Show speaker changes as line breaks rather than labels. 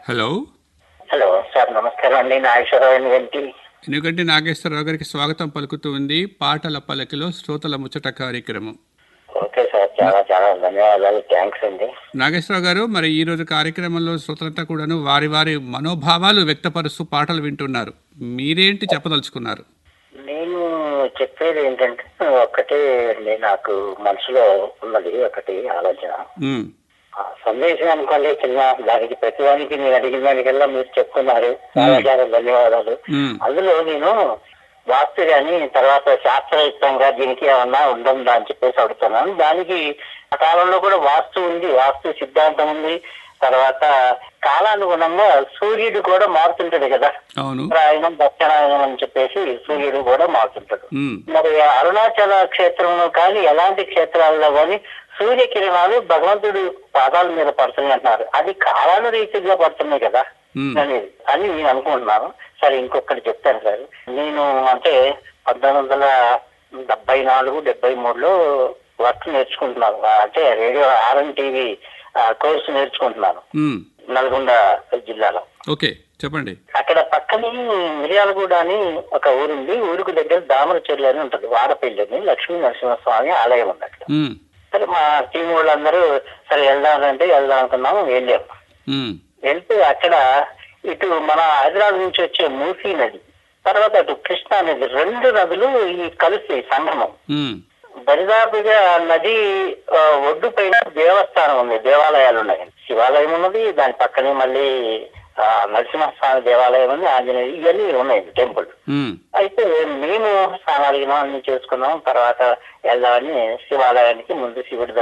hello
hello sir నమస్కారం అండి నాగేశ్వరరావు వెంటి
ఎందుకంటే నాగేశ్వరరావు గారికి స్వాగతం పలుకుతూ ఉంది పాటల పలకిలో శ్రోతల ముచ్చట కార్యక్రమం
ఓకే సార్ చాలా చాలా ధన్యవాదాలు థ్యాంక్స్ అండి
నాగేశ్వరరావు గారు మరి ఈ రోజు కార్యక్రమంలో శ్రోతలంతా కూడాను వారి వారి మనోభావాలు వ్యక్తపరుస్తూ పాటలు వింటున్నారు మీరేంటి చెప్పదలుచుకున్నారు
నేను చెప్పేది ఏంటంటే ఒక్కటే అండి నాకు మనసులో ఉన్నది ఒకటి ఆలోచన
ఉమ్,
ఆ సందేశం అనుకోండి చిన్న దానికి ప్రతిదానికి నేను అడిగిన దానికల్లా మీరు చెప్తున్నారు చాలా చాలా ధన్యవాదాలు
ఉమ్,
అందులో నేను వాస్తు గాని తర్వాత శాస్త్రయుక్తంగా దీనికి ఏమన్నా ఉంటుందా అని చెప్పేసి అడుగుతున్నాను దానికి ఆ కాలంలో కూడా వాస్తు ఉంది వాస్తు సిద్ధాంతం ఉంది తర్వాత కాలానుగుణంగా సూర్యుడు కూడా మారుతుంటాడు కదా
అవును
ఉత్తరాయణం దక్షిణాయనం అని చెప్పేసి సూర్యుడు కూడా మారుతుంటాడు
ఉమ్,
మరి అరుణాచల క్షేత్రంలో కానీ ఎలాంటి క్షేత్రాల్లో కానీ సూర్యకిరణాలు భగవంతుడు పాదాల మీద పడుతున్నాయి అంటున్నారు అది కాలాల రీతిగా పడుతున్నాయి కదా
ఉమ్,
అనేది అని నేను అనుకుంటున్నాను సరే ఇంకొకటి చెప్తాను సార్ నేను అంటే పంతొమ్మిది వందల డెబ్బై నాలుగు డెబ్బై మూడులో వర్క్ నేర్చుకుంటున్నాను అంటే రేడియో ఆర్ఎన్ టీవీ కోర్సు నేర్చుకుంటున్నాను
ఉమ్,
నల్గొండ జిల్లాలో
ఓకే చెప్పండి
అక్కడ పక్కనే మిర్యాలగూడ అని ఒక ఊరుంది ఊరికి దగ్గర దామర చెల్లి అని ఉంటుంది వాడపల్లి అని లక్ష్మీ నరసింహస్వామి ఆలయం ఉంది అక్కడ
ఉమ్,
సరే మా టీం వాళ్ళందరూ సరే వెళ్దామంటే వెళ్దాం అనుకున్నాము వెళ్ళాము
ఉమ్,
వెళ్తే అక్కడ ఇటు మన హైదరాబాద్ నుంచి వచ్చే మూసీ నది తర్వాత అటు కృష్ణా నది రెండు నదులు ఈ కలిసి సంగమం
ఉమ్,
దరిదాపుగా నది ఆ, ఒడ్డు పైన దేవస్థానం ఉంది దేవాలయాలు ఉన్నాయి శివాలయం ఉన్నది దాని పక్కనే మళ్ళీ ఆ, నరసింహస్వామి దేవాలయం ఉంది ఆంజనేయ ఇవన్నీ ఉన్నాయి టెంపుల్
ఉమ్,
అయితే మేము స్నానాలు గినాలు అన్ని చేసుకున్నాం తర్వాత వెళ్దామని శివాలయానికి ముందు శివుడి